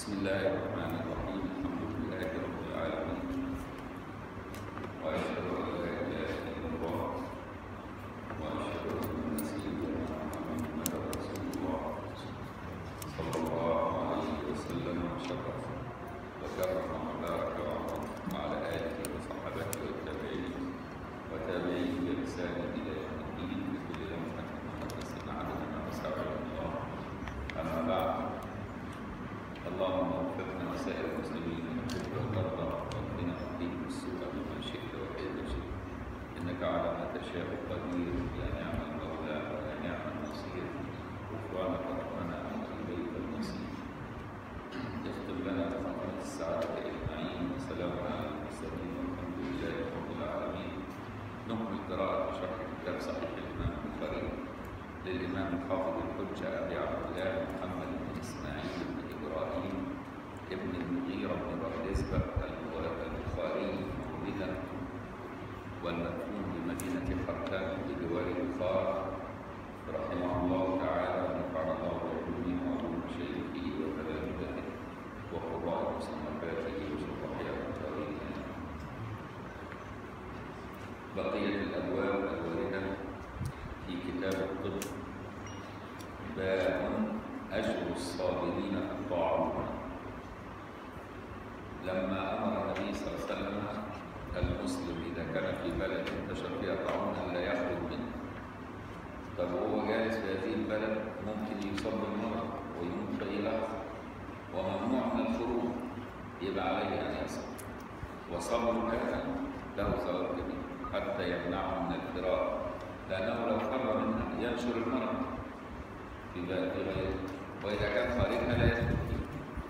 بسم الله الرحمن الرحيم الحمد لله رب العالمين واشهد ان لا اله الا الله واشهد ان سيدنا محمدا رسول الله صلى الله عليه وسلم وشرف وكرم وبارك وعظم وعلى اله وصحبه والتابعين وتابعين باحسان الى يوم الدين بكل لمحه محدث عدد ما وسع الله اما بعد اللهم وفقنا وسائر المسلمين للحب والرضا واهدنا وقهم السوء بما شئت وكيف شئت انك على ما تشاء قدير يا نعم المولى ويا نعم النصير غفرانك ربنا واليك المصير يختم لنا بخاتمة السعادة اجمعين وسلام على المرسلين والحمد لله رب العالمين نكمل قراءة شرح كتاب صحيح الإمام البخاري للإمام الحافظ الحجة أبي عبد الله محمد بن إسماعيل بن إبراهيم ابن المغيرة بن بردزبة البخاري مولدا والمدفون بمدينة حركان بجوار البخارى رحمه الله تعالى ونفعنا الله بعلومه وعلوم شيخه وتلامذته وقراء مصنفاته وشرح أمثاله بقية الأبواب الواردة في كتاب الطب باب أجر الصابرين في الطاعون لما أمر النبي صلى الله عليه وسلم المسلم إذا كان في بلد انتشر فيها طاعون أن لا يخرج منه طب هو جالس في هذه البلد ممكن يصاب بالمرض ويموت في أي لحظة وممنوع من الخروج يبقى عليه أن يصبر وصبر هذا له ثواب كبير حتى يمنعه من الفرار لأنه لو فر منها ينشر المرض في غيره وإذا كان خارجها لا يدخل فيه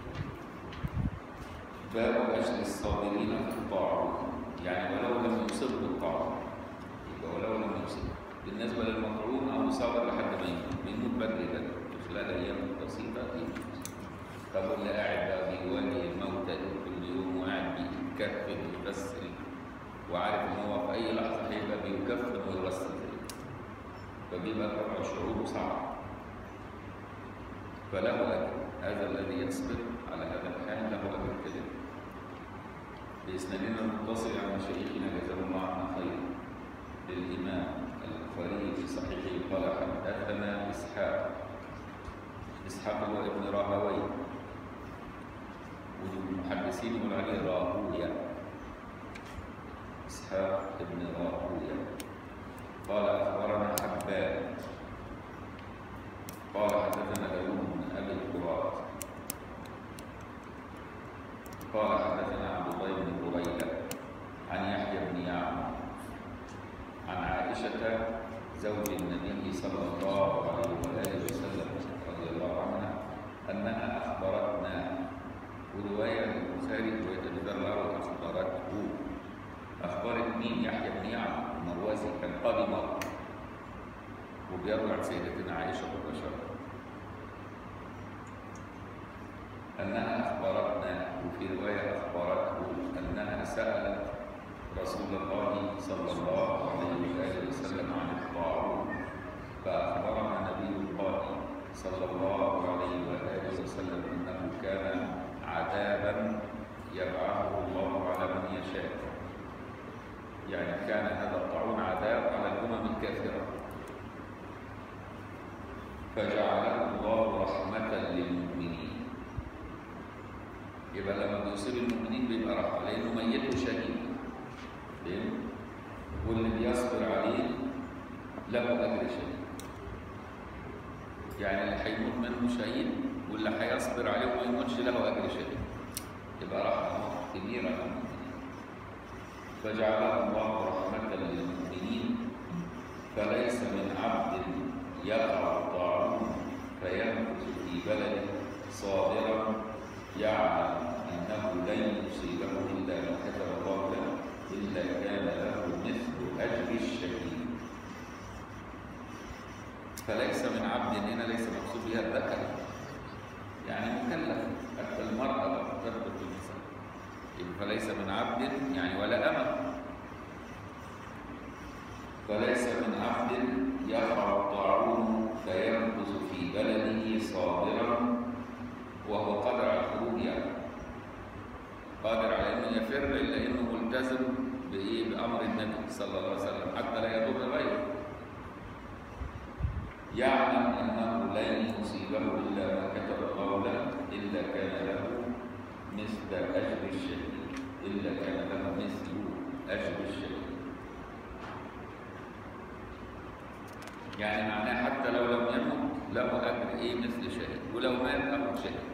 باب أجل الصابرين في الطاعون يعني ولو لم يصبه الطاعون يبقى ولو لم يصبه بالنسبة للمطعون أو صابر لحد ما يموت بيموت بدري بدري في خلال أيام بسيطة يموت طب اللي قاعد بقى بيواجه الموتى كل يوم وقاعد بيكفن ويغسل وعارف ان هو في اي لحظه هيبقى بيكفن ويغسل فبيبقى طبعا شعوره صعب فله اجر هذا الذي يصبر على هذا الحال له اجر كبير باسنادنا المتصل عن مشايخنا جزاهم الله عنا خير للامام البخاري في صحيحه قال حدثنا اسحاق اسحاق هو ابن راهويه والمحدثين يقول عليه راهويه إسحاق بن راهوية قال أخبرنا حبان قال حدثنا داوود بن أبي القرات قال حدثنا عبد الله بن بريدة عن يحيى بن يعمر عن عائشة زوج النبي صلى الله عليه وآله وسلم رضي الله عنها أنها أخبرتنا ورواية البخاري رواية أبي ذر أخبرته أخبرت مين يحيى بن يعمر المروزي كان قاضي مرة وبيروي عن سيدتنا عائشة مباشرة أنها أخبرتنا وفي رواية أخبرته أنها سألت رسول الله صلى الله عليه وآله وسلم عن الطاعون فأخبرنا نبي الله صلى الله عليه وآله وسلم أنه كان عذابا يبعثه الله على من يشاء يعني كان هذا الطاعون عذاب على الأمم الكافرة فجعله الله رحمة للمؤمنين يبقى لما بيصيب المؤمنين بيبقى رحمة لأنه ميته شهيد فاهم؟ واللي بيصبر عليه له أجر شهيد يعني اللي هيموت منه شهيد واللي هيصبر عليه وما يموتش له أجر شهيد يبقى رحمة كبيرة للمؤمنين فجعلها الله رحمة للمؤمنين فليس من عبد يقع الطاعون فيمكث في بلده صابرا يعلم أنه لن يصيبه إلا ما كتب الله له إلا كان له مثل أجر الشهيد فليس من عبد هنا ليس مقصود بها الذكر يعني مكلف حتى المرأة تثبت النساء فليس من عبد يعني ولا أمة فليس من عبد يقع الطاعون فيمكث في بلده صابرا وهو قدر على الخروج قادر على انه يفر الا انه ملتزم بايه بامر النبي صلى الله عليه وسلم حتى لا يضر غيره يعلم انه لن يصيبه الا ما كتب الله له الا كان له مثل اجر الشهيد الا كان له مثل اجر الشهيد يعني معناه حتى لو لم يمت له اجر ايه مثل شهيد ولو مات له شهيد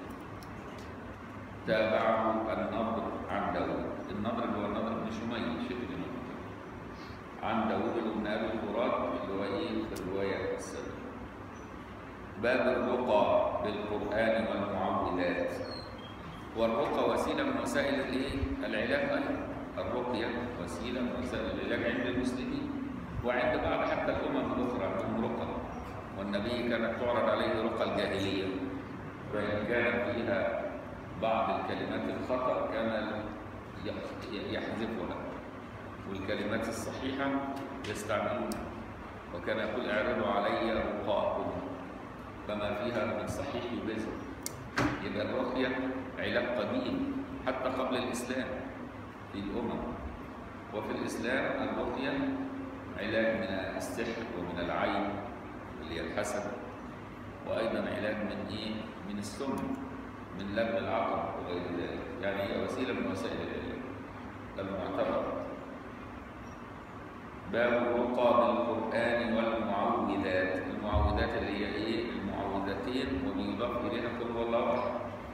تابعه النضر عن داود النضر اللي هو النضر بن شميل شبه النضر عن داود بن ابي الفرات اللي هو ايه في الروايه السابقه باب الرقى بالقران والمعوذات والرقى وسيله من وسائل الايه العلاج ايضا الرقيه وسيله من وسائل العلاج عند المسلمين وعند بعض حتى الامم الاخرى عندهم رقى والنبي كانت تعرض عليه رقى الجاهليه فان كان فيها بعض الكلمات الخطأ كان يحذفها والكلمات الصحيحة يستعملونها وكان يقول اعرضوا علي رقاكم فما فيها من صحيح يبزر يبقى الرقية علاج قديم حتى قبل الإسلام في الأمم وفي الإسلام الرقية علاج من السحر ومن العين اللي هي الحسد وأيضا علاج من إيه؟ من السم من لم العقل وغير ذلك يعني هي وسيله من وسائل المعتبره باب الرقى بالقران والمعوذات المعوذات اللي هي ايه المعوذتين وبيضاف اليها قل هو الله احد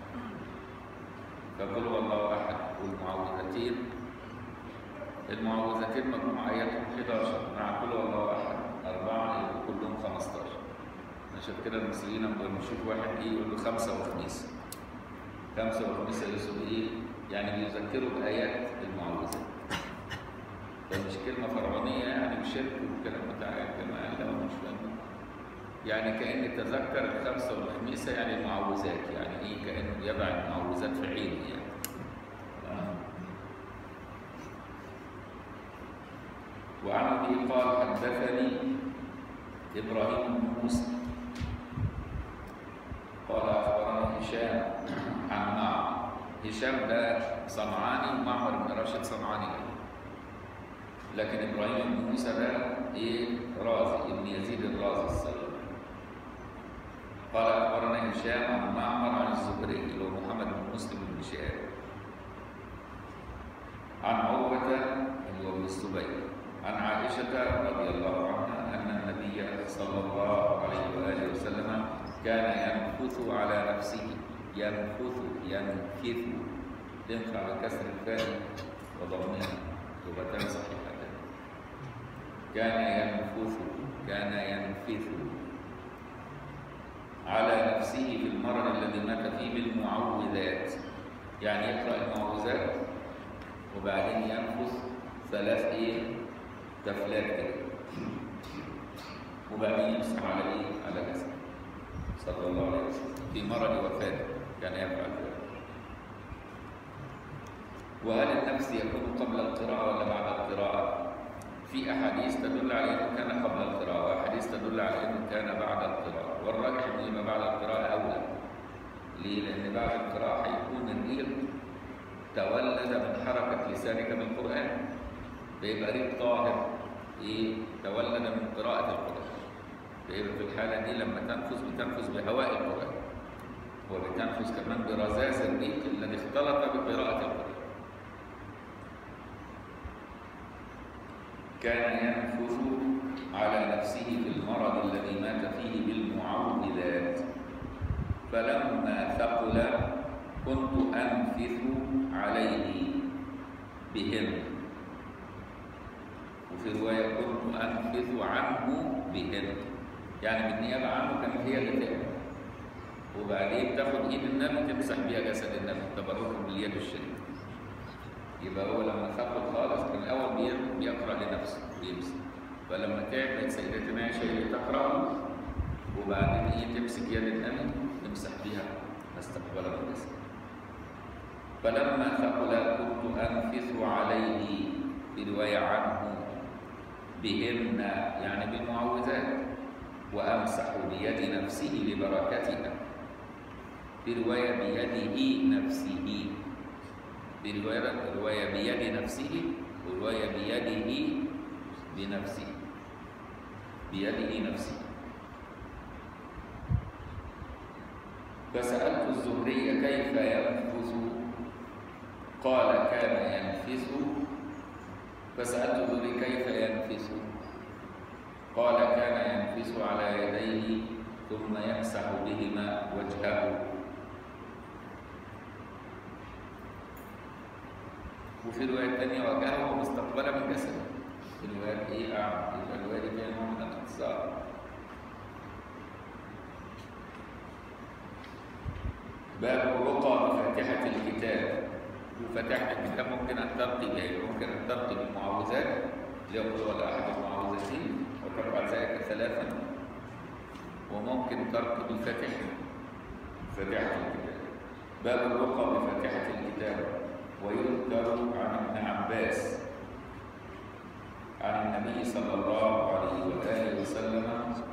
فقل هو الله احد والمعوذتين المعوذتين مجموع اياتهم 11 مع قل هو الله احد اربعه يبقوا كلهم 15 عشان كده المصريين لما بنشوف واحد ايه يقول له خمسه وخميس خمسة وخميس يقصد إيه؟ يعني بيذكروا بآيات المعوذات. فمش كلمة فرعونية يعني بشرك والكلام بتاع الجماعة اللي هو مش فاهم. يعني كأن تذكر الخمسة والخميسة يعني المعوذات، يعني إيه كأنه يضع المعوذات في عينه يعني. وعن أبي قال حدثني إبراهيم بن موسى قال أخبرنا هشام عن معمر هشام ده صنعاني ومعمر بن راشد صنعاني لكن ابراهيم بن موسى ده ايه رازي ابن يزيد الرازي الصغير قال اخبرنا هشام عن معمر عن الزهري اللي هو محمد بن مسلم بن شهاب عن عروة اللي هو ابن الزبير عن عائشة رضي الله عنها أن النبي صلى الله عليه وآله وسلم كان ينفث على نفسه ينفث ينفث تنفع بكسر الفاء وضمها لغتان صحيحتان كان ينفث كان ينفث على نفسه في المرض الذي مات فيه بالمعوذات يعني يقرا المعوذات وبعدين ينفث ثلاث ايه تفلات كده وبعدين يمسح على ايه على جسده صلى الله عليه وسلم في مرض وفاته كان يفعل ذلك وهل النفس يكون قبل القراءة ولا بعد القراءة؟ في أحاديث تدل على أنه كان قبل القراءة وأحاديث تدل على أنه كان بعد القراءة والراجح أنه يبقى بعد القراءة أولى ليه؟ لأن بعد القراءة هيكون الريق تولد من حركة لسانك بالقرآن فيبقى ريق طاهر إيه؟ تولد من قراءة القرآن فيبقى في الحالة دي لما تنفذ بتنفذ بهواء القرآن وبتنفذ كمان برذاذ الريق الذي اختلط بقراءة القرآن كان ينفث على نفسه في المرض الذي مات فيه بالمعوذات فلما ثقل كنت أنفث عليه بهن وفي رواية كنت أنفث عنه بهن يعني بالنيابة عنه كانت هي اللي تعمل وبعدين تاخد ايد النبي تمسح بيها جسد النبي تبركا باليد الشريفه يبقى هو لما ثقل خالص كان الاول بيقرا لنفسه بيمسك فلما تعبت سيدتنا عائشه اللي تقرا وبعدين ايه تمسك يد النبي تمسح بيها استقبل الجسد فلما ثقل كنت انفث عليه بروايه عنه بهن يعني بالمعوذات وامسح بيد نفسه لبركتها في رواية بيده نفسه في رواية رواية بيد نفسه ورواية بيده بنفسه بيده نفسه فسألت الزهري كيف ينفث قال كان ينفث فسألت الزهري كيف ينفث قال كان ينفث على يديه ثم يمسح بهما وجهه وفي رواية تانية وجهه مستقبلا من جسده في رواية ايه أعمى يبقى الرواية دي فيها نوع من الاختصار باب الرقى بفاتحة الكتاب وفاتحة الكتاب ممكن أن ترقي بها ممكن أن ترقي بالمعوذات ليقول ولا أحد المعوذتين وترفع ذلك ثلاثا وممكن ترقي بالفاتحة فاتحة الكتاب باب الرقى بفاتحة الكتاب ويذكر عن ابن عباس عن النبي صلى الله عليه وآله وسلم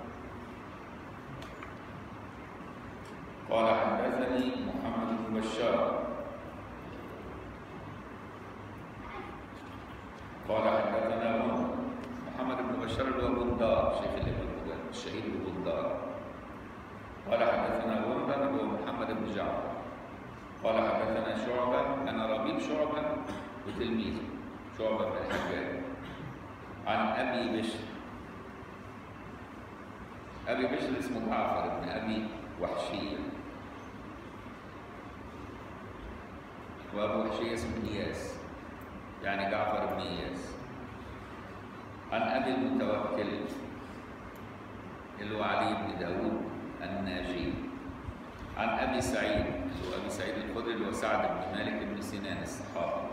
قال حدثني محمد بن بشار قال حدثنا غندر محمد بن بشار اللي هو بندار شيخ الإمام الشهيد بندار قال حدثنا غندر اللي هو محمد بن جعفر قال حدثنا شعبة أنا ربيب شعبة وتلميذه شعبة بن الحجاج عن أبي بشر أبي بشر اسمه جعفر بن أبي وحشية وأبو وحشية اسمه إياس يعني جعفر بن إياس عن أبي المتوكل اللي هو علي بن داود الناجي عن أبي سعيد اللي هو أبي سعيد الخدري اللي هو سعد بن مالك بن سنان الصحابي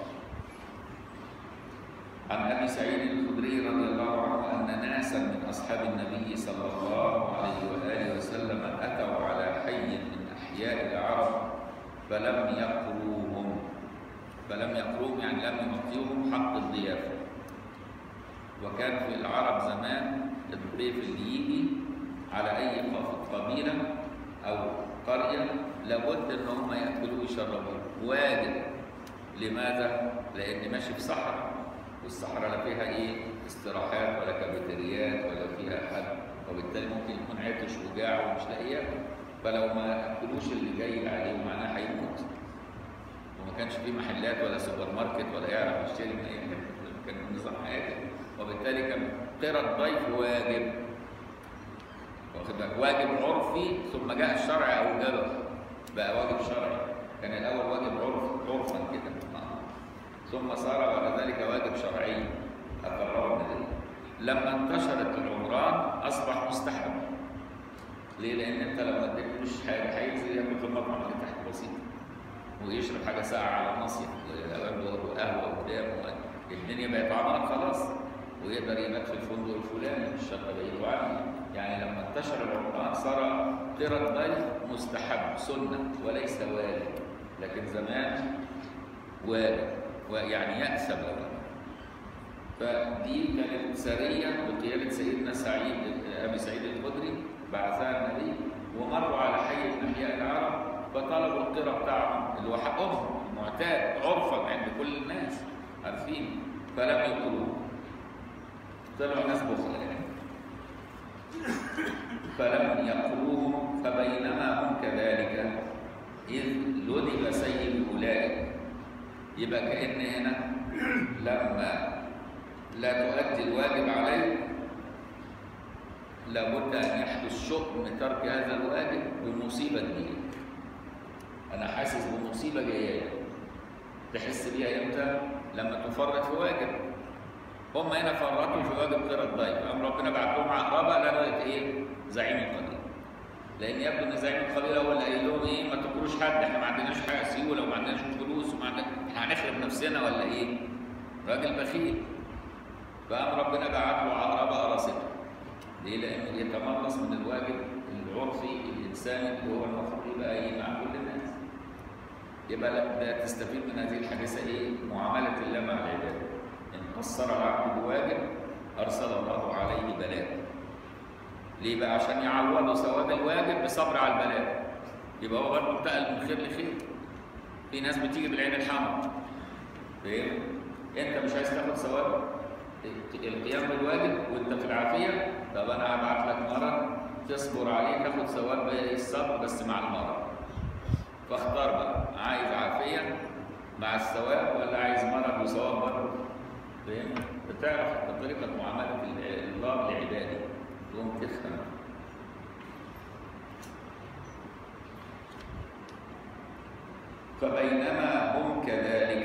عن ابي سعيد الخدري رضي الله عنه ان ناسا من اصحاب النبي صلى الله عليه واله وسلم اتوا على حي من احياء العرب فلم يقروهم فلم يقروهم يعني لم يعطيهم حق الضيافه وكان في العرب زمان الضيف اللي يجي على اي قبيله او قريه لابد ان هم ياكلوا ويشربوا واجب لماذا؟ لان ماشي في صحراء والصحراء لا فيها ايه استراحات ولا كافيتريات ولا فيها حد وبالتالي ممكن يكون عطش وجاع ومش لاقي ياكل فلو ما اكلوش اللي جاي عليه معناه هيموت وما كانش فيه محلات ولا سوبر ماركت ولا يعرف يشتري من اي حته كان النظام حياتي وبالتالي كان قرى الضيف واجب واخد بالك واجب عرفي ثم جاء الشرع اوجبه بقى واجب شرعي كان الاول واجب عرف عرفا كده ثم صار بعد ذلك واجب شرعي أقرره النبي لما انتشرت العمران أصبح مستحب ليه؟ لأن أنت لو ما اديتلوش حاجة هينزل ياكل في المطعم اللي تحت بسيط ويشرب حاجة ساقعة على النصيف وقهوة قدام الدنيا بقت عمار خلاص ويقدر يبات في الفندق الفلاني مش شرط بعيد عنه يعني لما انتشر العمران صار قرى الضيف مستحب سنة وليس واجب لكن زمان واجب ويعني يأسب له فدي كانت سرية بقيادة سيدنا سعيد أبي سعيد الخدري بعثها النبي ومروا على حي من أحياء العرب فطلبوا القرى بتاعهم اللي هو حقهم معتاد عرفا عند كل الناس عارفين فلم يقروه طلعوا ناس بخل يعني فلم يقروهم فبينما هم كذلك إذ لدغ سيد أولئك يبقى كأن هنا لما لا تؤدي الواجب عليك لابد أن يحدث شؤم ترك هذا الواجب بمصيبة جديدة أنا حاسس بمصيبة جاية تحس بيها إمتى؟ لما تفرط في واجب هم هنا فرطوا في واجب قرى الضيف قام ربنا بعت لهم عقربة لغاية إيه؟ زعيم القبيلة لأن يبدو إن زعيم القبيلة هو اللي قايل لهم إيه ما تكروش حد إحنا ما عندناش حاجة سيولة وما عندناش فلوس وما عندناش إحنا هنخرب نفسنا ولا إيه؟ راجل بخيل فقام ربنا بعت له عقربة قرصته ليه؟ لأنه يتملص من الواجب العرفي الإنساني اللي هو المفروض يبقى إيه مع كل الناس. يبقى لا تستفيد من هذه الحادثة إيه؟ معاملة الله مع العباد. إن قصر العبد بواجب أرسل الله عليه بلاء. ليه بقى؟ عشان يعوضوا ثواب الواجب بصبر على البلاء. يبقى هو برضه انتقل من خير لخير. في ناس بتيجي بالعين الحمراء فاهم؟ انت مش عايز تاخد ثواب القيام بالواجب وانت في العافيه طب انا هبعت لك مرض تصبر عليه تاخد ثواب الصبر بس مع المرض فاختار بقى عايز عافيه مع الثواب ولا عايز مرض وثواب برضه فاهم؟ بتعرف طريقه معامله الله لعباده تقوم تفهم فبينما هم كذلك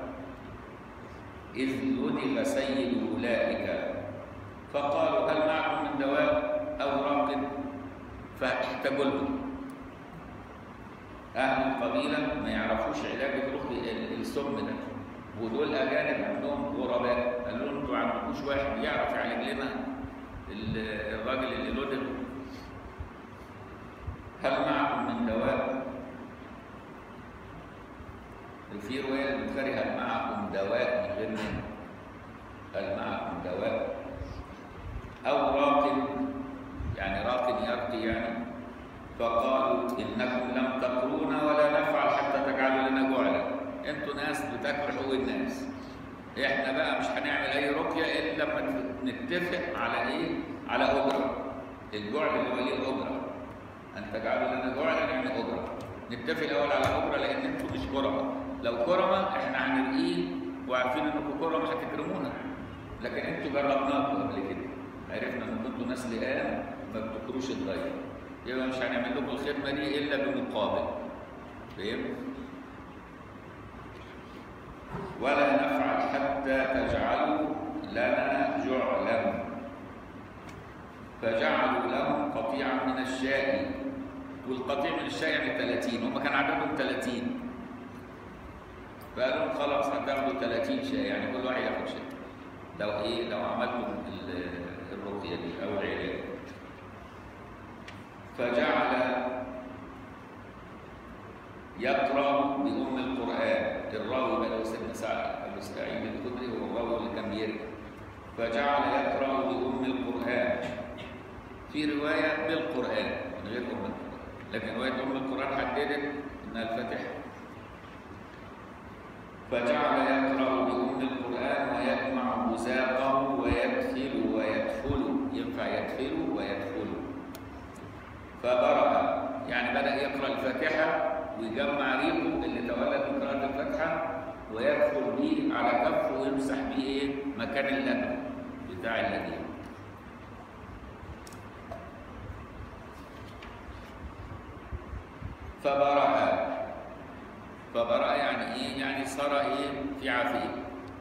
إذ لدغ سيد أولئك فقالوا هل معكم من دواء أو راق فاحتجوا لهم أهل القبيلة ما يعرفوش علاج الرقي السم ده ودول أجانب عندهم غرباء قالوا لهم أنتوا عندكوش واحد يعرف يعالج لنا الراجل اللي لدغ هل معكم من دواء وفي رواية البخاري هل معكم دواء من غير منه هل معكم دواء أو راق يعني راق يرقي يعني فقالوا إنكم لم تقرونا ولا نفعل حتى تجعلوا لنا جعلا أنتوا ناس بتاكلوا حقوق الناس إحنا بقى مش هنعمل أي رقية إلا لما نتفق على إيه؟ على أجرة الجعل اللي هو ليه الأجرة أن تجعلوا لنا جعلا يعني أجرة نتفق الأول على أجرة لأن أنتوا مش كرمة لو كرمة احنا هنرقيه وعارفين انكم كرمة هتكرمونا لكن انتوا جربناكم قبل كده عرفنا ان كنتوا ناس لئام ما بتكروش الغير يبقى مش هنعمل لكم الخدمة دي الا بمقابل فاهم؟ ولا نفعل حتى تجعلوا لنا جعلا فجعلوا لهم قطيعا من الشاء والقطيع من الشاء يعني 30 هم كان عددهم 30 فقالوا لهم خلاص هتاخدوا 30 شاي يعني كل واحد ياخد شاي لو ايه لو عملتم الرقيه دي او العلاج فجعل يقرا بام القران الراوي بقى سيدنا سعد ابو سعيد الخدري هو الراوي اللي كان بيرجع فجعل يقرا بام القران في روايه بالقران من غير ام القران لكن روايه ام القران حددت انها الفاتحه فجعل يقرأ بأم القرآن ويجمع بزاقه ويدخل ويدخل ينفع يدخل ويدخل فبرأ يعني بدأ يقرأ الفاتحة ويجمع ريقه اللي تولد من قراءة الفاتحة ويدخل به على كفه ويمسح به ايه مكان اللبن بتاع اللبن فبرأ فبرأ يعني ايه؟ يعني صار ايه؟ في عافية.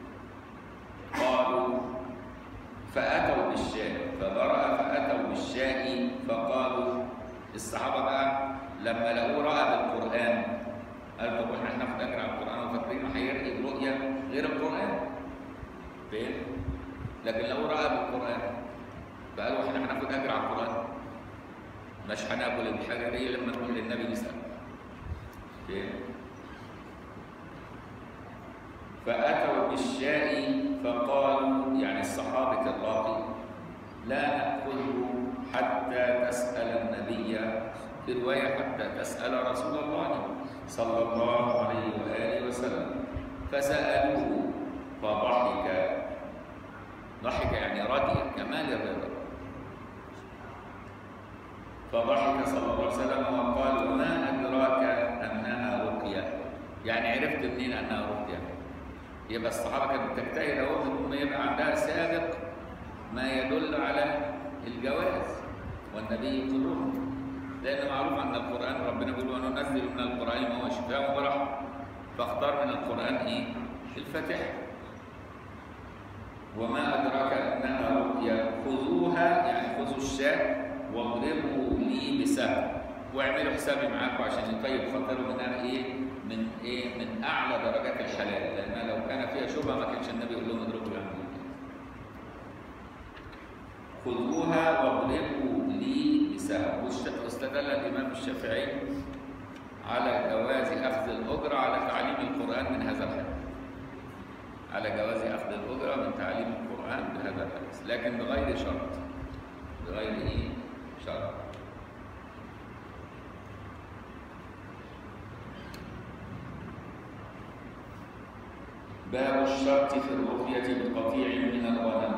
قالوا فأتوا بالشاء فبرأ فأتوا بالشاء فقالوا الصحابة بقى لما لقوه رأى بالقرآن قال طب احنا هناخد أجر على القرآن وفاكرين هيرقي برؤية غير القرآن. فاهم؟ لكن لو رأى بالقرآن فقالوا احنا هناخد أجر على القرآن. مش هناكل الحاجة دي لما نقول للنبي نسأل. فاهم؟ فأتوا بالشاء فقالوا يعني الصحابة الراقي لا نأكله حتى تسأل النبي في رواية حتى تسأل رسول الله صلى الله عليه وآله وسلم فسألوه فضحك ضحك يعني رضي كمال الرضا فضحك صلى الله عليه وسلم وقال ما أدراك أنها رقية يعني عرفت منين أنها رقية يبقى الصحابه كانت بتجتهد اهو ان يبقى عندها سابق ما يدل على الجواز والنبي يقرهم لان معروف ان القران ربنا بيقول وننزل من القران ما هو شفاء ورحمه فاختار من القران ايه؟ الفاتحه وما ادراك انها رقيه خذوها يعني خذوا الشاة واضربوا لي بسهم واعملوا حسابي معاكم عشان يطيب خاطره منها ايه؟ من ايه؟ من اعلى درجات الحلال لان لو كان فيها شبهه ما كانش النبي يقول لهم اضربوا العنبود. خذوها واضربوا لي بسهم واستدل الامام الشافعي على جواز اخذ الاجره على تعليم القران من هذا الحديث. على جواز اخذ الاجره من تعليم القران بهذا الحديث لكن بغير شرط. بغير ايه؟ شرط. باب الشرط في الرقية بقطيع من الغنم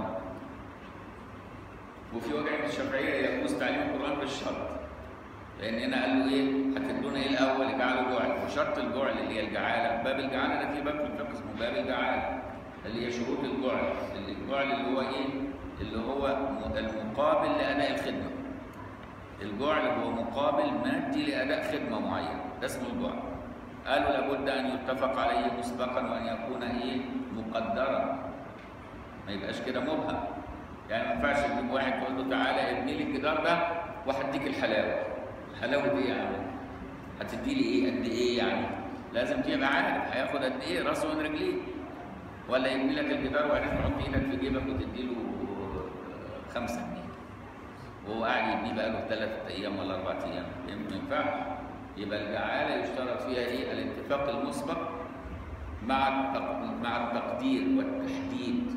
وفي وجه عند الشافعية يجوز تعليم القرآن بالشرط لأن هنا قال له إيه؟ هتدونا إيه الأول؟ اجعلوا جعل وشرط الجعل اللي هي الجعالة باب الجعالة ده في باب في الفقه اسمه باب الجعالة اللي هي شروط الجعل الجعل اللي هو إيه؟ اللي هو المقابل لأداء الخدمة الجعل هو مقابل مادي لأداء خدمة معينة ده اسمه الجعل قالوا لابد أن يتفق عليه مسبقا وأن يكون إيه؟ مقدرا ما يبقاش كده مبهم يعني ما ينفعش تجيب واحد تقول له تعالى ابني لي الجدار ده وهديك الحلاوه الحلاوه دي يعني هتدي لي ايه قد ايه يعني لازم تبقى عارف هياخد قد ايه راسه من رجليه ولا يبني لك الجدار وبعدين تحط ايدك في جيبك وتدي له 5 جنيه وهو قاعد يبنيه بقى له ثلاث ايام ولا اربع ايام ما ينفعش يبقى الجعاله يشترط فيها ايه الاتفاق المسبق مع مع التقدير والتحديد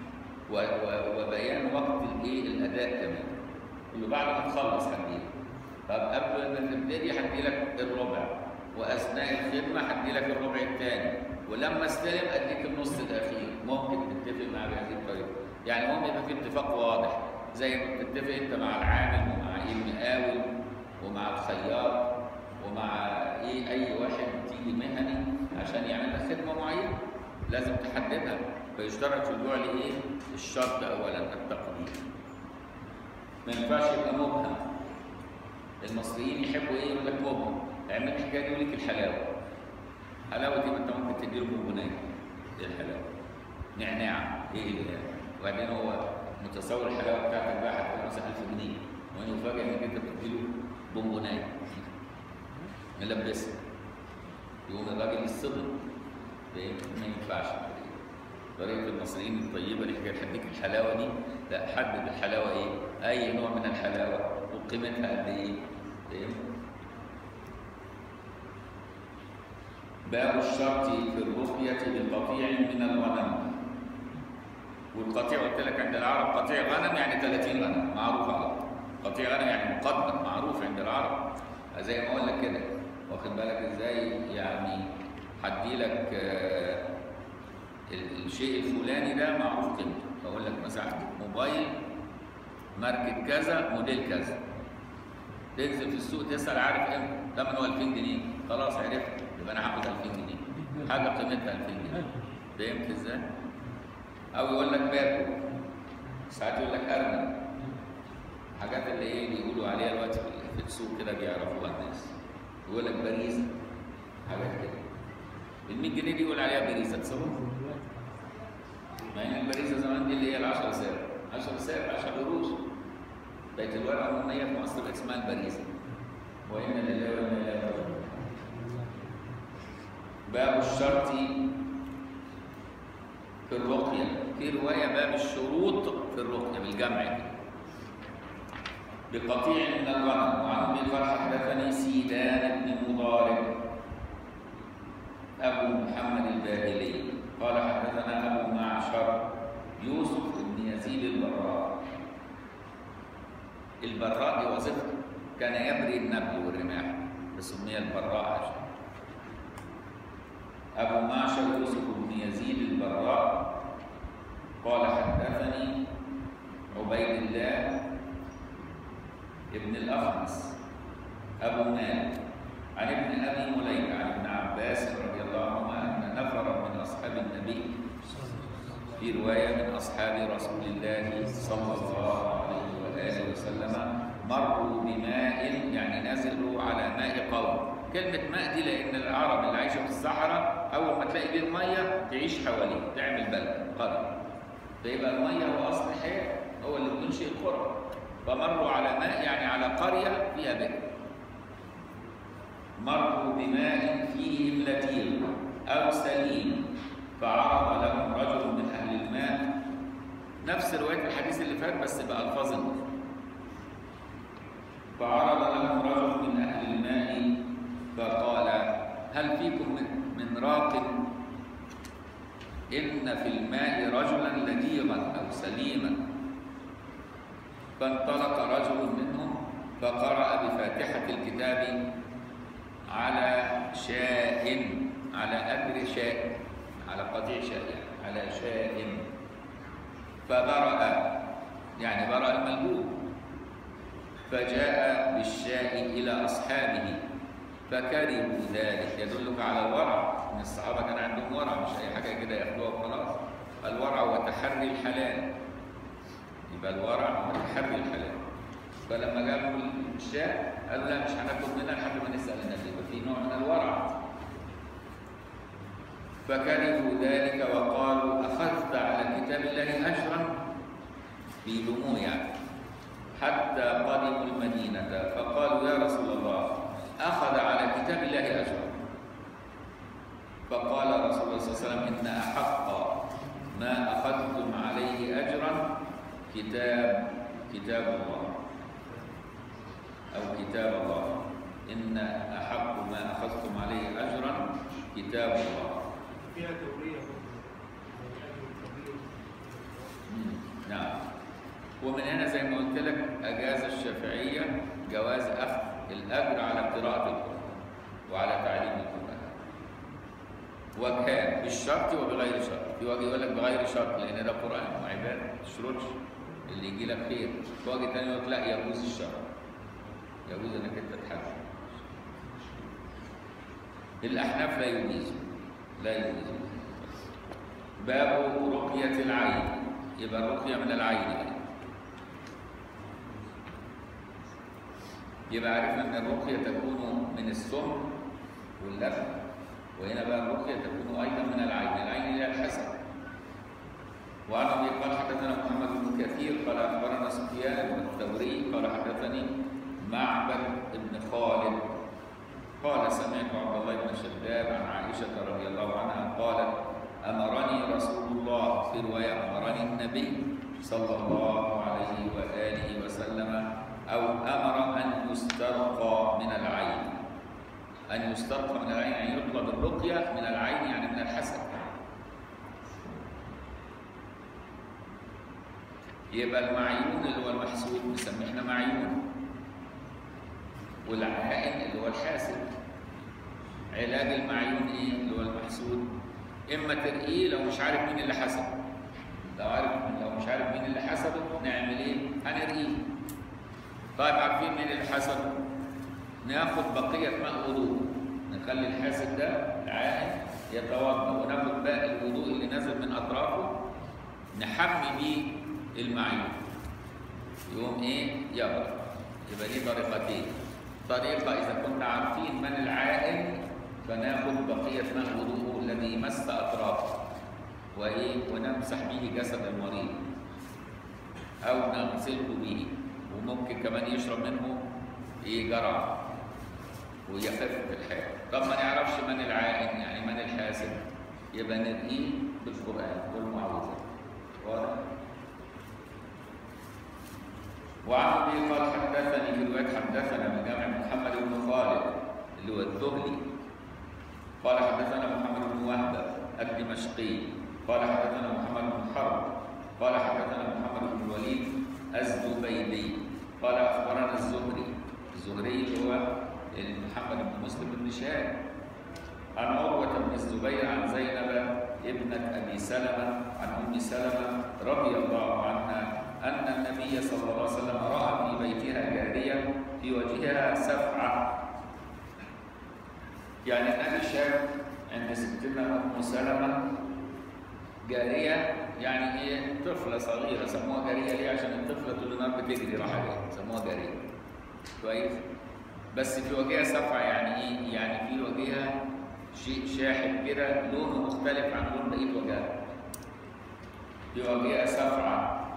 وبيان وقت الايه الاداء كمان اللي بعد ما تخلص هدي طب قبل ما تبتدي هدي لك الربع واثناء الخدمه هدي لك الربع الثاني ولما استلم اديك النص الاخير ممكن تتفق معاه بهذه الطريقه يعني ممكن يبقى في اتفاق واضح زي ما بتتفق انت مع العامل ومع المقاول ومع الخياط ومع ايه اي واحد تيجي مهني عشان يعمل لك خدمه معينه لازم تحددها فيشترط في الجوع ايه؟ الشرط اولا التقدير. ما ينفعش يبقى مبهم. المصريين يحبوا ايه؟ يقول لك مبهم، اعمل الحكايه دي وليك الحلاوه. حلاوه دي ما انت ممكن تدي له بونبونيه. ايه الحلاوه؟ نعناع، ايه اللي يعني؟ وبعدين هو متصور الحلاوه بتاعتك بقى هتكون مثلا 1000 جنيه، وانه يفاجئ انك انت بتدي له بونبونيه. ملبسها. يقوم الراجل يصطدم. ما ينفعش طريقة المصريين الطيبة اللي حكاية هديك الحلاوة دي لا حدد الحلاوة ايه؟ أي نوع من الحلاوة وقيمتها قد ايه؟ فاهم؟ باب الشرط في الرقية بقطيع من الغنم والقطيع قلت لك عند العرب قطيع غنم يعني 30 غنم معروف على قطيع غنم يعني مقدم معروف عند العرب زي ما اقول لك كده واخد بالك ازاي يعني هدي لك آه الشيء الفلاني ده معروف قيمته اقول لك مثلا موبايل ماركه كذا موديل كذا تنزل في السوق تسال عارف امتى ثمنه 2000 جنيه خلاص عرفت يبقى انا هاخد 2000 جنيه حاجه قيمتها 2000 جنيه فهمت ازاي؟ او يقول لك باكو ساعات يقول لك ارنب حاجات اللي ايه بيقولوا عليها دلوقتي في السوق كده بيعرفوها الناس يقول لك باريزه حاجات كده ال 100 جنيه دي يقول عليها باريزه تصور مع ان الباريزه زمان دي اللي هي ال 10 سعر 10 سعر 10 قروش بقت الورقه العموميه في مصر بقت اسمها الباريزه وإنا لله وإنا إليه راجعون باب الشرط في الرقية في رواية باب الشروط في الرقية بالجمع كده. بقطيع من الغنم وعن ابي قال حدثني سيدان بن مضارب ابو محمد الباهلي قال حدثنا ابو معشر يوسف بن يزيد البراء البراء دي وظيفته كان يبري النبل والرماح فسمي البراء عشان أبو معشر يوسف بن يزيد البراء قال حدثني عبيد الله ابن الأخنس أبو مالك عن ابن أبي مليكة عن ابن عباس رضي الله عنهما أن نفرا من أصحاب النبي في رواية من أصحاب رسول الله صلى الله عليه وآله وسلم مروا بماء يعني نزلوا على ماء قوم كلمة ماء دي لأن العرب اللي عايشة في الصحراء أول ما تلاقي بير مية تعيش حواليه تعمل بلد قرية فيبقى المية هو أصل الحياة هو اللي بينشئ القرى فمروا على ماء يعني على قرية فيها بئر مروا بماء فيه إملتين أو سليم فعرض لهم رجل من أهل الماء نفس رواية الحديث اللي فات بس بألفاظ أخرى فعرض لهم رجل من أهل الماء فقال هل فيكم من, من راق إن في الماء رجلا لديغا أو سليما فانطلق رجل منهم فقرأ بفاتحة الكتاب على شاء على أجر شاء على قطيع شاء يعني على شاء فبرأ يعني برأ الملبوب فجاء بالشاء إلى أصحابه فكرهوا ذلك يدلك على الورع ان الصحابه كان عندهم ورع مش اي حاجه كده ياخدوها وخلاص الورع هو تحري الحلال يبقى الورع هو تحري الحلال فلما جابوا الشاء قالوا لا مش هناخد منها لحد ما نسال النبي يبقى في نوع من الورع فكرهوا ذلك وقالوا اخذت على كتاب الله اجرا في دموع يعني حتى قدموا المدينه فقالوا يا رسول الله أخذ على كتاب الله أجرا فقال رسول الله صلى الله عليه وسلم إن أحق ما أخذتم عليه أجرا كتاب كتاب الله أو كتاب الله إن أحق ما أخذتم عليه أجرا كتاب الله فيها تورية نعم ومن هنا زي ما قلت لك أجاز الشافعية جواز أخذ الأجر على قراءة القرآن وعلى تعليم القرآن وكان بالشرط وبغير شرط في وجه يقول لك بغير شرط لأن ده قرآن وعبادة ما تشرطش اللي يجي لك خير في وجه تاني يقول لك لا يجوز الشرط يجوز انك انت تحرم الأحناف لا يجوز لا يجوز باب رقية العين يبقى الرقية من العين يعني. يبقى عرفنا ان الرقيه تكون من السم واللبن وهنا بقى الرقيه تكون ايضا من العين العين هي الحسن وعن ابي قال حدثنا محمد بن كثير قال اخبرنا سفيان الثوري قال حدثني معبد بن خالد قال سمعت عبد الله بن شداد عن عائشه رضي الله عنها قالت امرني رسول الله في روايه امرني النبي صلى الله عليه واله وسلم أو أمر أن يسترقى من العين أن يسترقى من العين يعني يطلب الرقية من العين يعني من الحسد يبقى المعيون اللي هو المحسود بنسميه احنا معيون والعائن اللي هو الحاسد علاج المعيون ايه اللي هو المحسود اما ترقيه لو مش عارف مين اللي حسده لو عارف لو مش عارف مين اللي حسده نعمل ايه هنرقيه طيب عارفين مين اللي حسده ناخد بقيه ماء وضوء نخلي الحاسد ده العائن يتوضا وناخد باقي الوضوء اللي نازل من اطرافه نحمي بيه المعيون يقوم ايه يبرد يبقى دي طريقتين طريقه اذا كنا عارفين من العائن فناخد بقيه ماء وضوءه الذي مس اطرافه وايه ونمسح به جسد المريض او نغسله به وممكن كمان يشرب منه ايه جرعه ويخف في الحال طب ما نعرفش من العائن يعني من الحاسد يبقى نرقيه بالقران والمعوذات واضح وعن ابي قال حدثني في روايه حدثنا من جامع محمد بن خالد اللي هو الذهلي قال حدثنا محمد بن وهب الدمشقي قال حدثنا محمد بن حرب قال حدثنا محمد بن الوليد الزبيدي قال اخبرنا الزهري الزهري اللي هو محمد بن مسلم بن شهاب عن عروة بن الزبير عن زينب ابنة أبي سلمة عن أم سلمة رضي الله عنها أن النبي صلى الله عليه وسلم رأى في بيتها جارية في وجهها سفعة يعني النبي شاف عند ستنا أم سلمة جارية يعني ايه طفلة صغيرة سموها جارية ليه؟ عشان الطفلة طول النهار بتجري راح عليها سموها جارية كويس؟ بس في وجهها سفعة يعني ايه؟ يعني في وجهها شيء شاحب كده لونه مختلف عن لون بقية وجهها في وجهها سفعة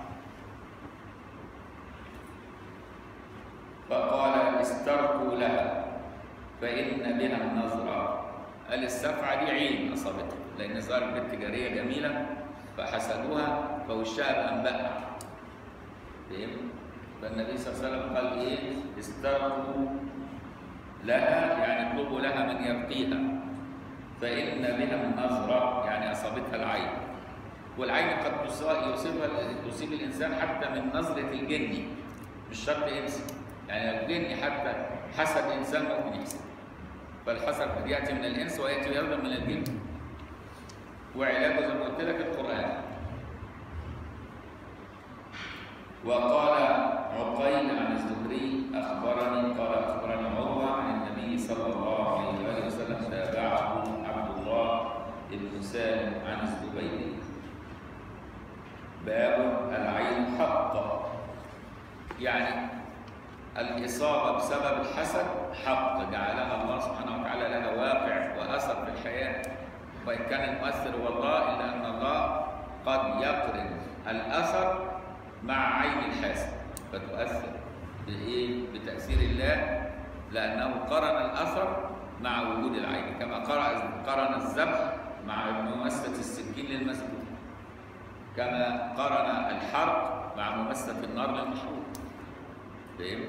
فقال استرقوا لها فإن بها النظرة قال السفعة دي عين أصابتها لأن ظهرت بنت جارية جميلة فحسدوها فوشها بقى مبقع فاهم؟ فالنبي صلى الله عليه وسلم قال إيه؟ استرقوا لها يعني اطلبوا لها من يرقيها فإن بها النظرة يعني أصابتها العين والعين قد يصيبها تصيب الإنسان حتى من نظرة الجن مش شرط إنسي يعني لو جني حتى حسد إنسان ممكن يحسد فالحسد قد يأتي من الإنس ويأتي أيضا من الجن وعلاجه زي ما قلت لك القرآن وقال عقيل عن الزهري أخبرني قال أخبرني عروة عن النبي صلى الله عليه وآله وسلم تابعه عبد الله بن سالم عن الزبير باب العين حق يعني الإصابة بسبب الحسد حق جعلها الله سبحانه وتعالى لها واقع وأثر في الحياة وإن كان المؤثر هو الله إلا أن الله قد يقرن الأثر مع عين الحاسد فتؤثر بإيه؟ بتأثير الله لأنه قرن الأثر مع وجود العين كما قرن الذبح مع ممسة السكين للمسجد كما قرن الحرق مع ممسة النار للمحروق فاهم؟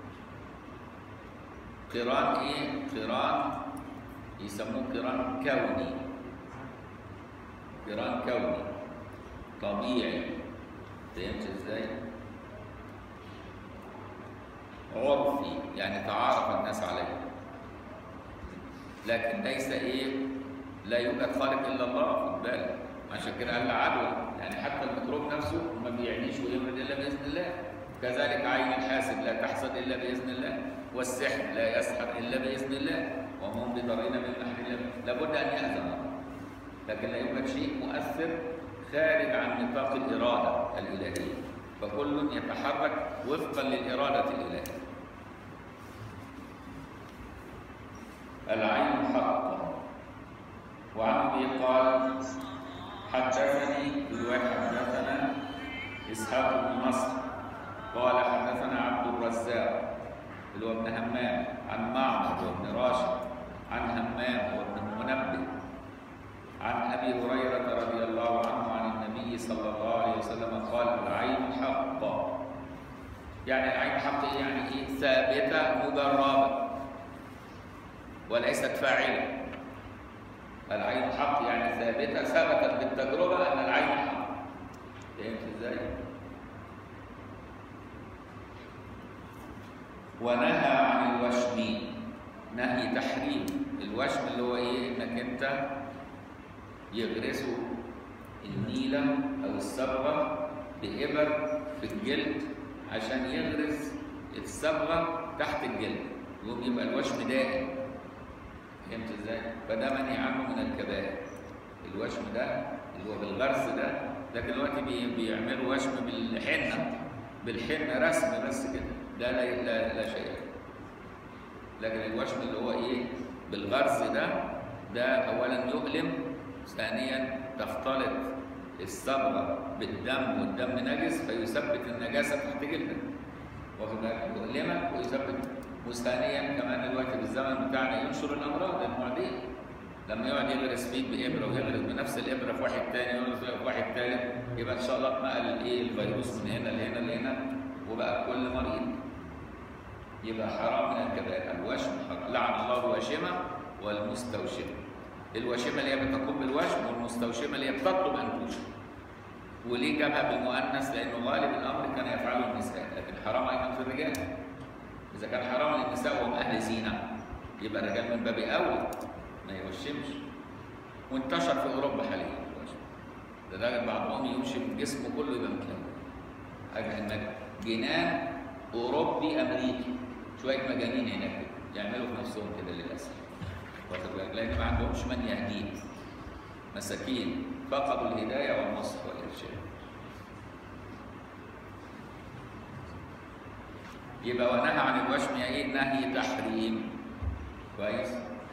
قران ايه؟ قران يسموه قران كوني قران كوني طبيعي فهمت ازاي؟ عرفي يعني تعارف الناس عليه لكن ليس ايه؟ لا يوجد خالق الا الله خد بالك عشان كده قال عدوى يعني حتى الميكروب نفسه ما بيعيش ويمرض الا باذن الله كذلك عين الحاسد لا تحسد الا باذن الله والسحر لا يسحر الا باذن الله وهم بضرين من احد الله لابد ان ياذن الله لكن لا يوجد شيء مؤثر خارج عن نطاق الاراده الالهيه فكل يتحرك وفقا للاراده الالهيه العين حق وعن ابي قال حدثني روايه حدثنا اسحاق بن نصر قال حدثنا عبد الرزاق اللي هو ابن همام عن معمر وابن راشد عن همام وابن المنبه عن ابي هريره رضي الله عنه عن النبي صلى الله عليه وسلم قال العين حق يعني العين حق إيه؟ يعني ايه ثابته مجربه وليست فاعله العين حق يعني ثابته ثبتت بالتجربه ان العين حق فهمت ازاي؟ ونهى عن الوشم نهي تحريم الوشم اللي هو ايه انك انت يغرسوا النيلة او الصبغة بإبر في الجلد عشان يغرس الصبغة تحت الجلد يقوم يبقى الوشم دائم فهمت ازاي؟ فده منهي عنه من الكبائر الوشم ده اللي هو بالغرس ده لكن دلوقتي بي- بيعملوا وشم بالحنة بالحنة رسم بس كده ده لا لا, لا شيء لكن الوشم اللي هو ايه بالغرس ده ده اولا يؤلم ثانيا تختلط الصبغه بالدم والدم نجس فيثبت النجاسه تحت جلدك واخد بالك يؤلمك ويثبت وثانيا كمان دلوقتي بالزمن بتاعنا ينشر الامراض المعديه لما يقعد يغرس فيك بابره ويغرس بنفس الابره في واحد تاني ويغرس في واحد تالت يبقى ان شاء الله اتنقل الايه الفيروس من هنا لهنا لهنا وبقى كل مريض يبقى حرام من الكبائر الوشم حرام لعن الله الواشمه والمستوشمه الواشمه اللي هي بتقوم بالوشم والمستوشمه اللي هي بتطلب ان توشم وليه جابها بالمؤنث لانه غالب الامر كان يفعله النساء لكن حرام ايضا في الرجال اذا كان حرام للنساء وهم اهل زينه يبقى الرجال من باب اولى ما يوشمش وانتشر في اوروبا حاليا الوشم لدرجه بعضهم يوشم جسمه كله يبقى متلون حاجه انك جنان اوروبي امريكي شويه مجانين هناك كده يعملوا في نفسهم كده للاسف واخد بالك لان ما عندهمش من يهديهم مساكين فقدوا الهدايه والنصر والارشاد يبقى ونهى عن الوشم ايه نهي تحريم كويس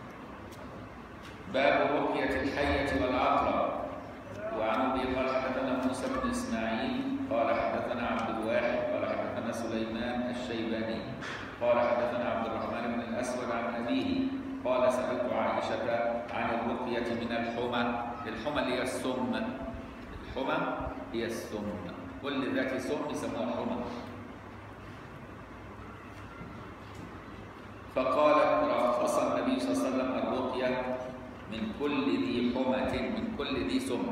باب رقية الحية والعقرب وعن ابي قال حدثنا موسى بن اسماعيل قال حدثنا عبد الواحد قال حدثنا سليمان الشيباني قال حدثنا عبد الرحمن بن الاسود عن ابيه قال سالت عائشه عن الرقيه من الحمى الحمى اللي هي السم الحمى هي السم كل ذات سم يسموها حمى فقالت رخص النبي صلى الله عليه وسلم الرقيه من كل ذي حمى من كل ذي سم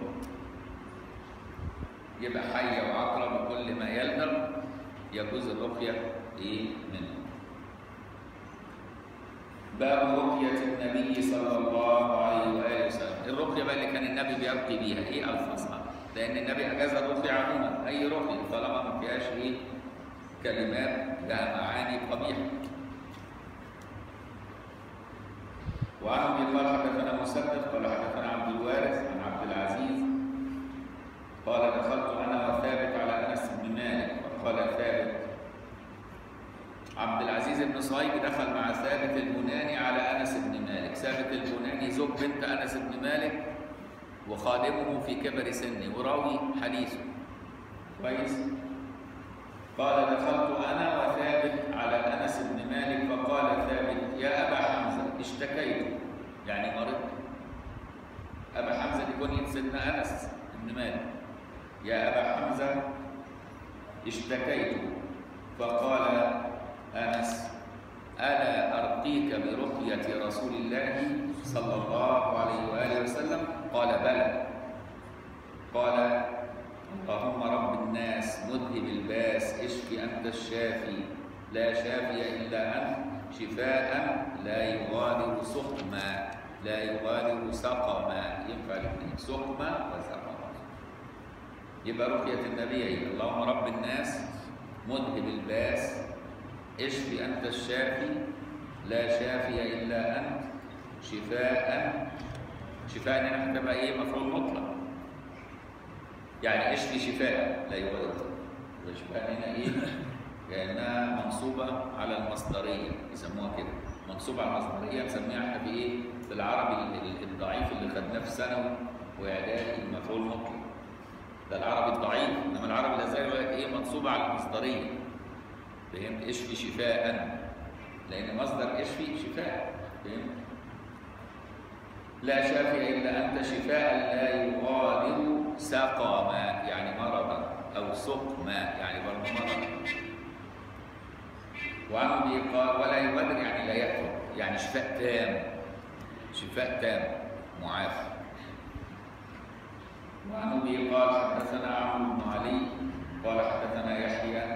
يبقى حية وعقرب وكل ما يلدغ يجوز الرقية إيه منه باب رقية النبي صلى الله عليه وآله وسلم الرقية بقى اللي كان النبي بيرقي بيها إيه ألفاظها لأن النبي أجاز الرقية عموما أي رقية طالما ما فيهاش إيه كلمات لها معاني قبيحة وعن ابي قال حدثنا مسدد قال حدثنا عبد الوارث عن عبد العزيز قال دخلت انا وثابت على انس بن مالك وقال ثابت عبد العزيز بن صهيب دخل مع ثابت البناني على انس بن مالك ثابت البناني زوج بنت انس بن مالك وخادمه في كبر سنه وراوي حديثه كويس قال دخلت انا وثابت على انس بن مالك فقال ثابت يا ابا حمزه اشتكيت يعني مرضت ابا حمزه دي كنية سيدنا انس بن مالك يا ابا حمزه اشتكيت فقال انس الا ارقيك برقيه رسول الله صلى الله عليه واله وسلم قال بلى قال اللهم رب الناس مذهب الباس اشف انت الشافي لا شافي الا انت شفاء لا يغادر سقما لا يغادر سقما ينفع الاثنين سقما وسقما يبقى رقية النبي ايه اللهم رب الناس مذهب الباس اشف انت الشافي لا شافي الا انت شفاء شفاء هنا هتبقى ايه مفعول مطلق يعني اشفي شفاء لا يغادر والشفاء هنا ايه كانها منصوبه على المصدريه يسموها كده منصوبه على المصدريه نسميها احنا في ايه في العربي الضعيف اللي خدناه في ثانوي واعدادي مفعول مطلق ده العربي الضعيف انما العربي الازهري يقول لك ايه منصوبه على المصدريه فهمت اشفي شفاء لان مصدر اشفي شفاء فهمت لا شافي الا انت شفاء لا يغادر سقما يعني مرضا او سقما يعني برضه مرض وعن ابي قال ولا يغادر يعني لا يكفر يعني شفاء تام شفاء تام معافى وعن ابي قال حدثنا عمرو بن علي قال حدثنا يحيى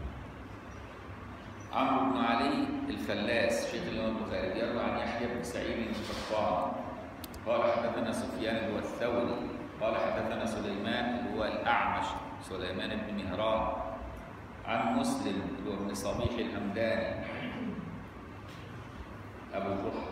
عمرو بن علي الفلاس شيخ الامام البخاري بيروي عن يحيى بن سعيد القطان قال حدثنا سفيان هو الثوري قال حدثنا سليمان اللي هو الاعمش سليمان بن مهران عن مسلم اللي هو ابن صبيح الهمداني ابو بكر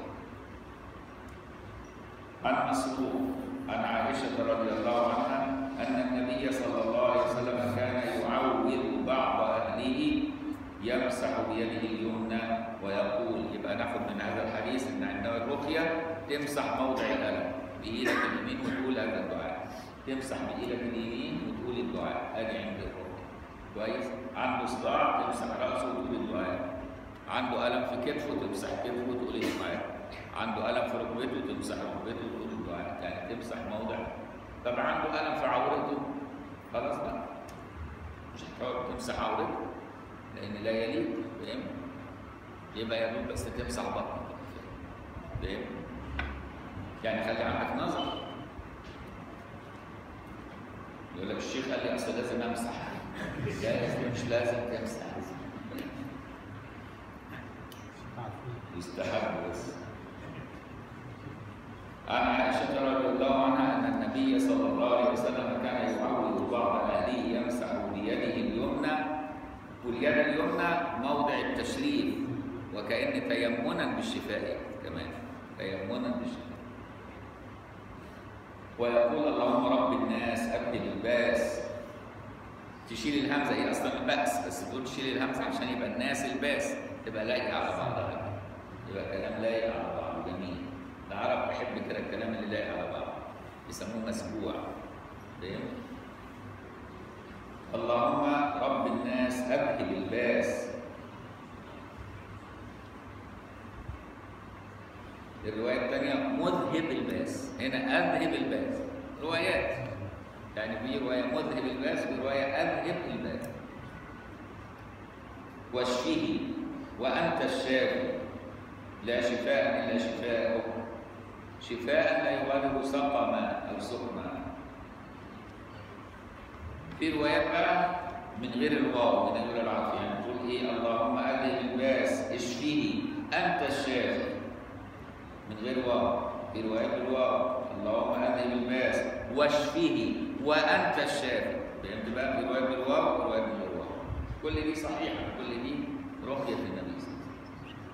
عن مسروق عن عائشه رضي الله عنها ان النبي صلى الله عليه وسلم كان يعوذ بعض اهله يمسح بيده اليمنى ويقول يبقى ناخد من هذا الحديث ان عندما الرقيه تمسح موضع الالم بايدك اليمين وتقول هذا الدعاء تمسح بايدك اليمين وتقول الدعاء ادي عند الرقيه كويس عنده صداع تمسح راسه وتقول الدعاء عنده الم في كتفه تمسح كتفه وتقول الدعاء عنده الم في ركبته تمسح ركبته وتقول الدعاء يعني تمسح موضع طب عنده الم في عورته خلاص بقى مش هتحاول تمسح عورته لان لا يليق فاهم يبقى يا دوب بس تمسح بطنك فاهم يعني خلي عندك نظر يقول لك الشيخ قال لي اصل لازم امسح لا مش لازم تمسح يستحب بس عن عائشة رضي الله عنها أن النبي صلى الله عليه وسلم كان يعوذ بعض أهله يمسح بيده اليمنى واليد اليمنى موضع التشريف وكأن تيمنا بالشفاء كمان تيمنا بالشفاء ويقول اللهم رب الناس أبدل الباس تشيل الهمزة هي أصلا البأس بس تقول تشيل الهمزة عشان يبقى الناس الباس تبقى لايقة على بعضها يبقى كلام لايق على بعض جميل العرب بحب كده الكلام اللي لايق على بعض يسموه مسبوع فاهم؟ اللهم رب الناس أذهب الباس الرواية الثانية مذهب الباس هنا أذهب الباس روايات يعني في رواية مذهب الباس ورواية أذهب الباس واشفه وأنت الشافي لا شفاء إلا شفاءك شفاء لا يغادر سقما أو سقما في روايات بقى من غير الواو من غير العطف يعني تقول ايه اللهم اذهب الباس اشفيه انت الشافي من غير واو في روايات بالواو اللهم اذهب الباس واشفه وانت الشافي فهمت بقى في روايات بالواو وروايات من غير واو كل دي صحيحه كل دي رقيه النبي صلى الله عليه وسلم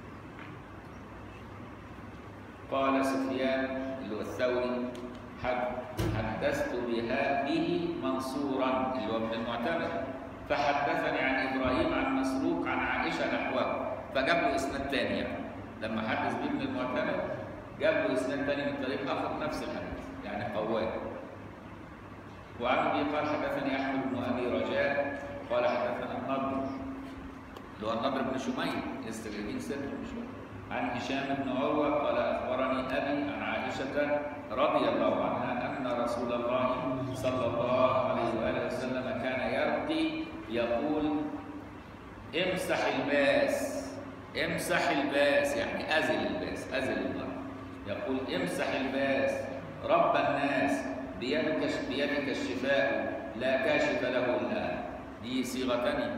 قال سفيان اللي هو الثوري حد- حدثت بها به منصورا اللي هو ابن المعتمد فحدثني عن ابراهيم عن مسروق عن عائشه نحوه فجاب له اسناد ثاني يعني لما حدث به ابن المعتمد جاب له اسناد ثاني من طريق اخر نفس الحديث يعني قواه وعن ابي قال حدثني احمد بن ابي رجاء قال حدثنا النضر اللي هو النضر بن شميل لسه جايبين سيرته من شويه عن هشام بن عروه قال اخبرني ابي عن عائشه رضي الله عنها ان رسول الله صلى الله عليه واله وسلم كان يرقي يقول امسح الباس امسح الباس يعني ازل الباس ازل المرء يقول امسح الباس رب الناس بيدك بيدك الشفاء لا كاشف له الا انت دي صيغه ثانيه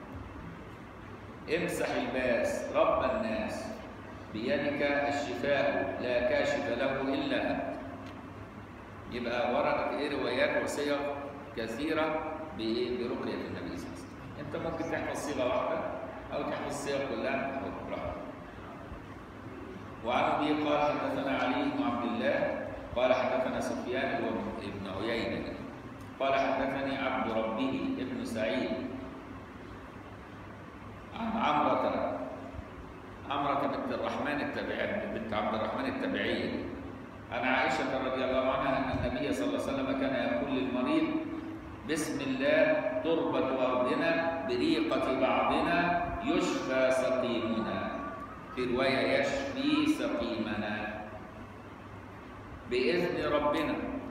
امسح الباس رب الناس بيدك الشفاء لا كاشف له الا انت يبقى وردت ايه روايات وصيغ كثيره بايه برقيه النبي صلى الله عليه وسلم انت ممكن تحفظ صيغه واحده او تحفظ الصيغ كلها براحتك وعن ابي قال حدثنا علي بن عبد الله قال حدثنا سفيان هو ابن عيينه قال حدثني عبد ربه ابن سعيد عن عمرة عمرة بنت الرحمن التبعية بنت عبد الرحمن التبعية عن عائشة رضي الله عنها أن النبي صلى الله عليه وسلم كان يقول للمريض بسم الله تربة أرضنا بريقة بعضنا يشفى سقيمنا في رواية يشفي سقيمنا بإذن ربنا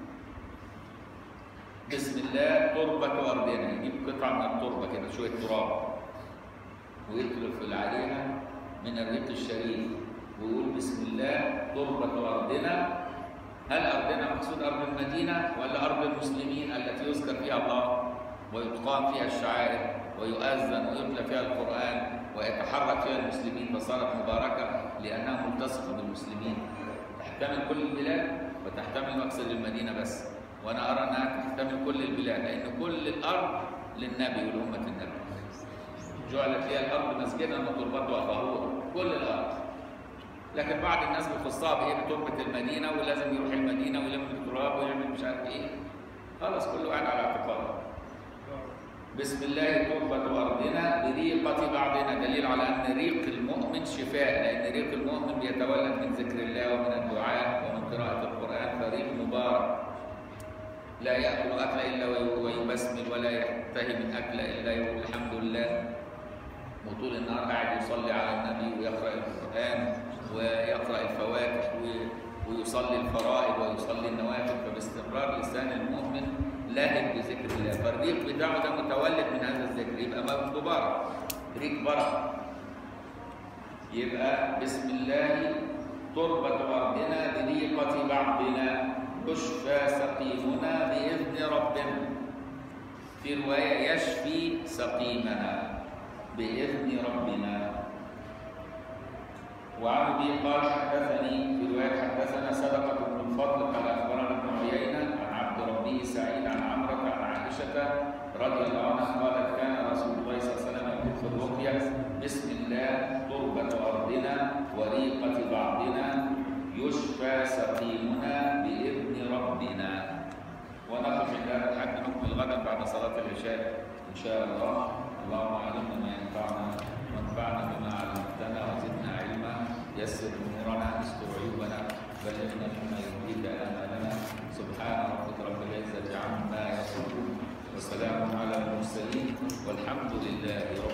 بسم الله تربة أرضنا يجيب قطعة من التربة كده شوية تراب ويترك عليها من الريق الشريف ويقول بسم الله تربة أرضنا هل أرضنا مقصود أرض المدينة ولا أرض المسلمين التي يذكر فيها الله ويقام فيها الشعائر ويؤذن ويتلى فيها القرآن ويتحرك فيها المسلمين فصارت مباركة لأنها ملتصقة بالمسلمين تحتمل كل البلاد وتحتمل مقصد المدينة بس وأنا أرى أنها تحتمل كل البلاد لأن كل الأرض للنبي ولأمة النبي جعلت فيها الأرض مسجدا وتربتها طهورا كل الأرض لكن بعض الناس بيخصها بايه بتربه المدينه ولازم يروح المدينه ويلم التراب ويعمل مش عارف ايه خلاص كل واحد على اعتقاده بسم الله تربة أرضنا بريقة بعضنا دليل على أن ريق المؤمن شفاء لأن ريق المؤمن بيتولد من ذكر الله ومن الدعاء ومن قراءة القرآن فريق مبارك لا يأكل أكل إلا ويبسمل ولا ينتهي من أكل إلا يقول الحمد لله وطول النهار قاعد يصلي على النبي ويقرأ القرآن ويقرأ الفواتح ويصلي الفرائض ويصلي النوافل فباستمرار لسان المؤمن لاهب بذكر الله فالريق بتاعه ده متولد من هذا الذكر يبقى مبارك ريق بركة يبقى بسم الله تربة أرضنا بريقة بعضنا يشفى سقيمنا بإذن ربنا في رواية يشفي سقيمنا بإذن ربنا وعن ابي قال حدثني في روايه حدثنا صدقه بن الفضل قال اخبرنا ابن عيينه عن عبد ربه سعيد عن عمره عن عائشه رضي الله عنها قالت كان رسول الله صلى الله عليه وسلم يقول في الرقيه بسم الله تربه ارضنا وريقه بعضنا يشفى سقيمنا باذن ربنا ونقف عند هذا الحد نكمل غدا بعد صلاه العشاء ان شاء الله اللهم علمنا ما ينفعنا وانفعنا بما علمتنا وزدنا علما يسر امورنا استر عيوبنا بلغنا مما يرضيك امالنا سبحان ربك رب العزه عما يصفون وسلام على المرسلين والحمد لله رب